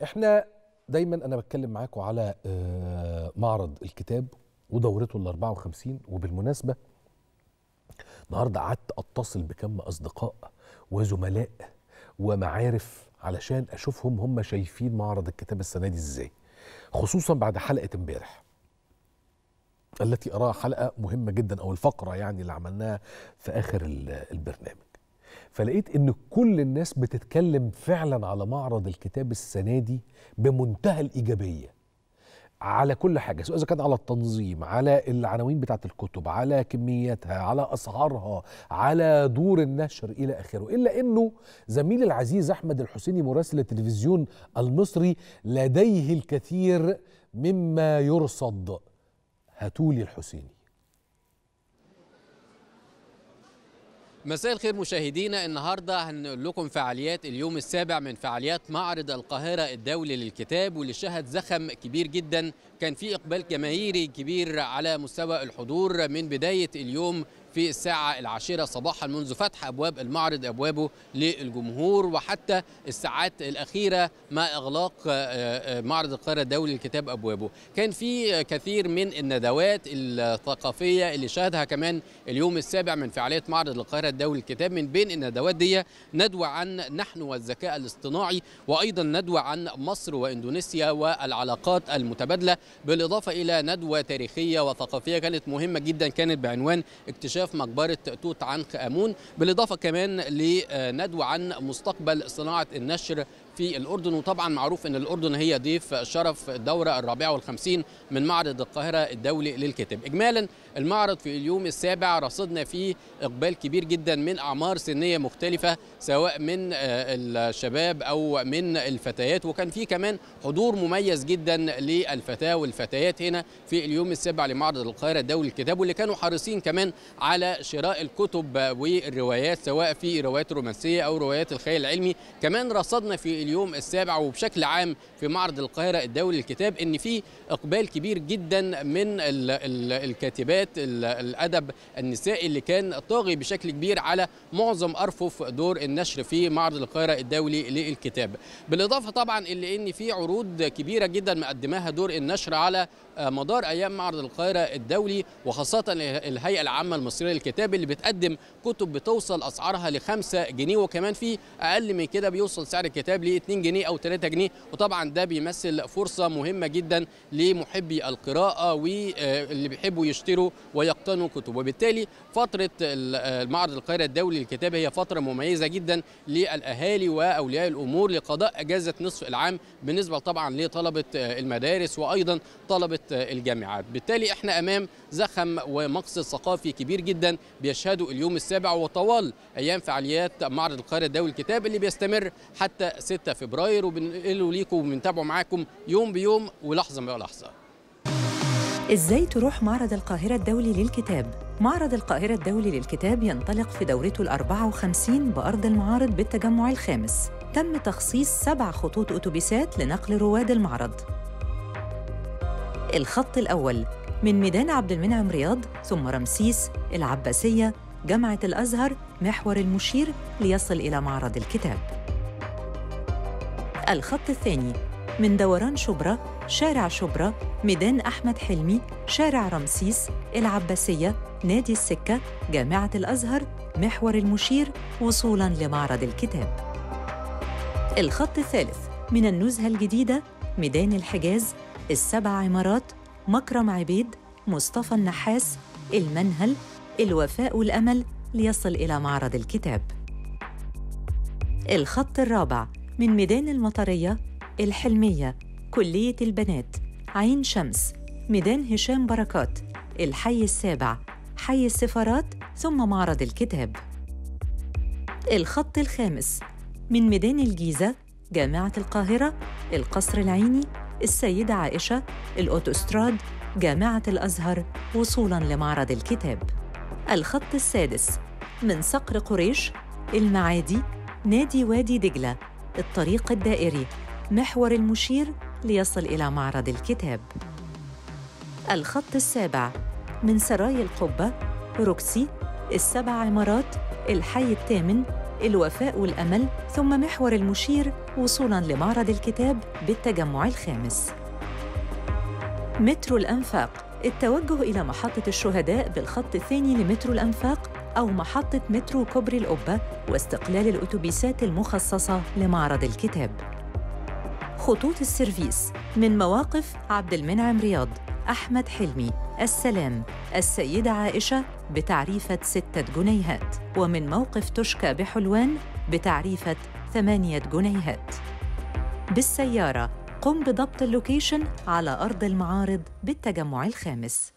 احنا دايما انا بتكلم معاكم على آه، معرض الكتاب ودورته ال 54 وبالمناسبه النهارده قعدت اتصل بكم اصدقاء وزملاء ومعارف علشان اشوفهم هم شايفين معرض الكتاب السنه دي ازاي خصوصا بعد حلقه امبارح التي اراها حلقه مهمه جدا او الفقره يعني اللي عملناها في اخر ال- البرنامج فلقيت ان كل الناس بتتكلم فعلا على معرض الكتاب السنه دي بمنتهى الايجابيه على كل حاجه سواء اذا كان على التنظيم على العناوين بتاعت الكتب على كمياتها على اسعارها على دور النشر الى اخره الا انه زميلي العزيز احمد الحسيني مراسل التلفزيون المصري لديه الكثير مما يرصد هاتولي الحسيني مساء الخير مشاهدينا النهارده هنقول لكم فعاليات اليوم السابع من فعاليات معرض القاهره الدولي للكتاب واللي شهد زخم كبير جدا كان في اقبال جماهيري كبير على مستوى الحضور من بدايه اليوم في الساعة العاشرة صباحا منذ فتح أبواب المعرض أبوابه للجمهور وحتى الساعات الأخيرة مع إغلاق آه، آه، معرض القاهرة الدولي للكتاب أبوابه كان في كثير من الندوات الثقافية اللي شهدها كمان اليوم السابع من فعالية معرض القاهرة الدولي للكتاب من بين الندوات دي ندوة عن نحن والذكاء الاصطناعي وأيضا ندوة عن مصر وإندونيسيا والعلاقات المتبادلة بالإضافة إلى ندوة تاريخية وثقافية كانت مهمة جدا كانت بعنوان اكتشاف مقبرة توت عنخ آمون بالإضافة كمان لندوة عن مستقبل صناعة النشر في الأردن وطبعا معروف أن الأردن هي ضيف شرف الدورة الرابعة والخمسين من معرض القاهرة الدولي للكتاب إجمالا المعرض في اليوم السابع رصدنا فيه إقبال كبير جدا من أعمار سنية مختلفة سواء من آه، الشباب أو من الفتيات وكان فيه كمان حضور مميز جدا للفتاة والفتيات هنا في اليوم السابع لمعرض القاهرة الدولي للكتاب واللي كانوا حريصين كمان على شراء الكتب والروايات سواء في روايات رومانسية أو روايات الخيال العلمي كمان رصدنا في اليوم السابع وبشكل عام في معرض القاهرة الدولي للكتاب إن في إقبال كبير جدا من ال- ال- الكاتبات ال- الأدب النسائي اللي كان طاغي بشكل كبير على معظم أرفف دور النشر في معرض القاهرة الدولي للكتاب بالإضافة طبعا إلى إن في عروض كبيرة جدا مقدماها دور النشر على آه، مدار أيام معرض القاهرة الدولي وخاصة الهيئة العامة المصرية للكتاب اللي بتقدم كتب بتوصل أسعارها لخمسة جنيه وكمان في أقل من كده بيوصل سعر الكتاب ل 2 جنيه أو 3 جنيه وطبعا ده بيمثل فرصة مهمة جدا لمحبي القراءة واللي بيحبوا يشتروا ويقتنوا كتب وبالتالي فترة ال- المعرض القاهرة الدولي للكتاب هي فترة مميزة جدا للأهالي وأولياء الأمور لقضاء أجازة نصف العام بالنسبة طبعا لطلبة المدارس وأيضا طلبة الجامعات بالتالي احنا أمام زخم ومقصد ثقافي كبير جدا بيشهده اليوم السابع وطوال أيام فعاليات معرض القاهرة الدولي للكتاب اللي بيستمر حتى 6 فبراير وبنقله ليكم وبنتابعه معاكم يوم بيوم ولحظة بلحظة إزاي تروح معرض القاهرة الدولي للكتاب؟ معرض القاهرة الدولي للكتاب ينطلق في دورته الأربعة وخمسين بأرض المعارض بالتجمع الخامس تم تخصيص سبع خطوط أتوبيسات لنقل رواد المعرض الخط الأول من ميدان عبد المنعم رياض ثم رمسيس العباسية جامعة الأزهر محور المشير ليصل إلى معرض الكتاب الخط الثاني من دوران شبرا شارع شبرا ميدان أحمد حلمي شارع رمسيس العباسية نادي السكة جامعة الأزهر محور المشير وصولاً لمعرض الكتاب الخط الثالث من النزهة الجديدة ميدان الحجاز السبع عمارات مكرم عبيد مصطفى النحاس المنهل الوفاء والأمل ليصل إلى معرض الكتاب الخط الرابع من ميدان المطرية الحلمية كلية البنات عين شمس ميدان هشام بركات الحي السابع حي السفارات ثم معرض الكتاب الخط الخامس من ميدان الجيزة جامعة القاهرة القصر العيني السيدة عائشة الأوتوستراد جامعة الأزهر وصولاً لمعرض الكتاب الخط السادس من صقر قريش المعادي نادي وادي دجلة الطريق الدائري محور المشير ليصل إلى معرض الكتاب الخط السابع من سراي القبة روكسي السبع عمارات الحي الثامن الوفاء والأمل ثم محور المشير وصولاً لمعرض الكتاب بالتجمع الخامس مترو الأنفاق التوجه إلى محطة الشهداء بالخط الثاني لمترو الأنفاق أو محطة مترو كوبري القبة واستقلال الأتوبيسات المخصصة لمعرض الكتاب خطوط السيرفيس من مواقف عبد المنعم رياض أحمد حلمي السلام السيدة عائشة بتعريفة ستة جنيهات ومن موقف تشكى بحلوان بتعريفة ثمانية جنيهات بالسيارة قم بضبط اللوكيشن على أرض المعارض بالتجمع الخامس